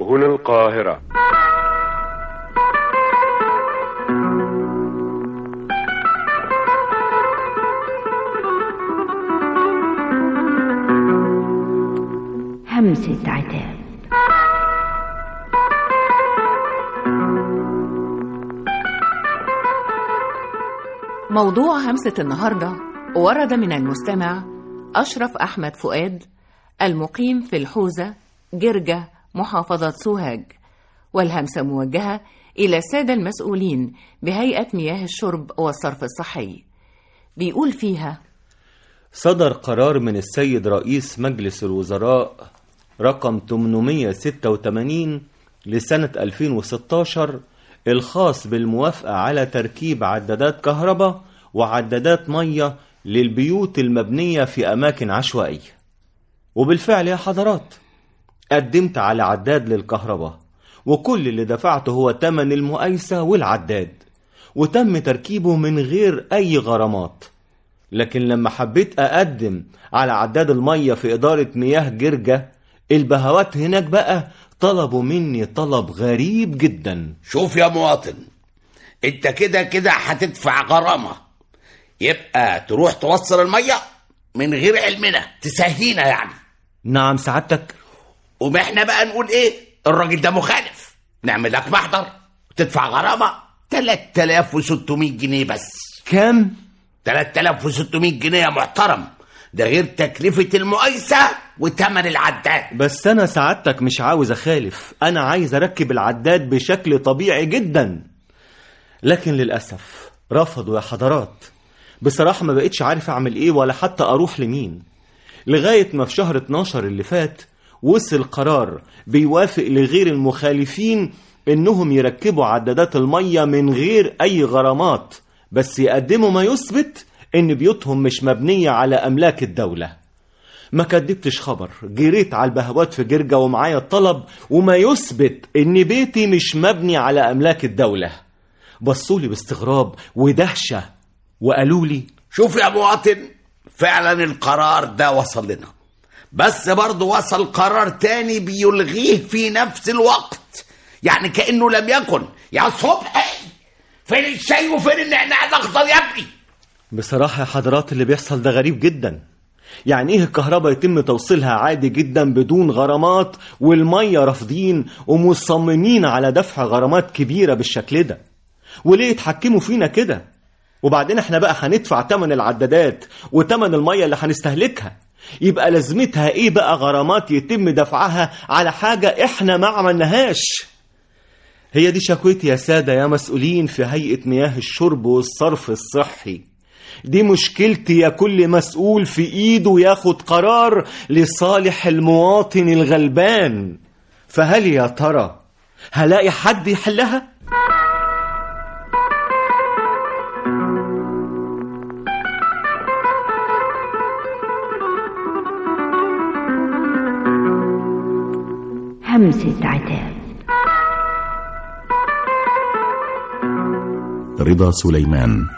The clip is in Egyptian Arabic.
هنا القاهرة همسة عتاب موضوع همسة النهاردة ورد من المستمع أشرف أحمد فؤاد المقيم في الحوزة جرجة محافظة سوهاج والهمسة موجهة إلى السادة المسؤولين بهيئة مياه الشرب والصرف الصحي بيقول فيها صدر قرار من السيد رئيس مجلس الوزراء رقم 886 لسنة 2016 الخاص بالموافقة على تركيب عدادات كهرباء وعدادات مية للبيوت المبنية في أماكن عشوائية وبالفعل يا حضرات قدمت على عداد للكهرباء وكل اللي دفعته هو تمن المقايسة والعداد وتم تركيبه من غير أي غرامات لكن لما حبيت أقدم على عداد المية في إدارة مياه جرجة البهوات هناك بقى طلبوا مني طلب غريب جدا شوف يا مواطن انت كده كده هتدفع غرامة يبقى تروح توصل المية من غير علمنا تسهينا يعني نعم سعادتك وما احنا بقى نقول ايه الراجل ده مخالف نعمل لك محضر وتدفع غرامة 3600 جنيه بس كام؟ 3600 جنيه يا محترم ده غير تكلفة المقايسة وتمن العداد بس أنا سعادتك مش عاوز أخالف أنا عايز أركب العداد بشكل طبيعي جدا لكن للأسف رفضوا يا حضرات بصراحة ما بقتش عارف أعمل إيه ولا حتى أروح لمين لغاية ما في شهر 12 اللي فات وصل قرار بيوافق لغير المخالفين إنهم يركبوا عدادات المية من غير أي غرامات بس يقدموا ما يثبت إن بيوتهم مش مبنية على أملاك الدولة ما كدبتش خبر جريت على البهوات في جرجة ومعايا الطلب وما يثبت إن بيتي مش مبني على أملاك الدولة بصولي باستغراب ودهشة وقالوا لي شوف يا مواطن فعلا القرار ده وصل لنا بس برضه وصل قرار تاني بيلغيه في نفس الوقت يعني كأنه لم يكن يا صبحي فين الشاي وفين النعناع الاخضر يا ابني بصراحة يا حضرات اللي بيحصل ده غريب جدا يعني ايه الكهرباء يتم توصيلها عادي جدا بدون غرامات والمية رافضين ومصممين على دفع غرامات كبيرة بالشكل ده وليه يتحكموا فينا كده وبعدين احنا بقى هندفع تمن العدادات وتمن المية اللي هنستهلكها يبقى لازمتها ايه بقى غرامات يتم دفعها على حاجة احنا ما عملناهاش هي دي شكوتي يا سادة يا مسؤولين في هيئة مياه الشرب والصرف الصحي دي مشكلتي يا كل مسؤول في ايده ياخد قرار لصالح المواطن الغلبان فهل يا ترى هلاقي حد يحلها؟ همسة عتاب رضا سليمان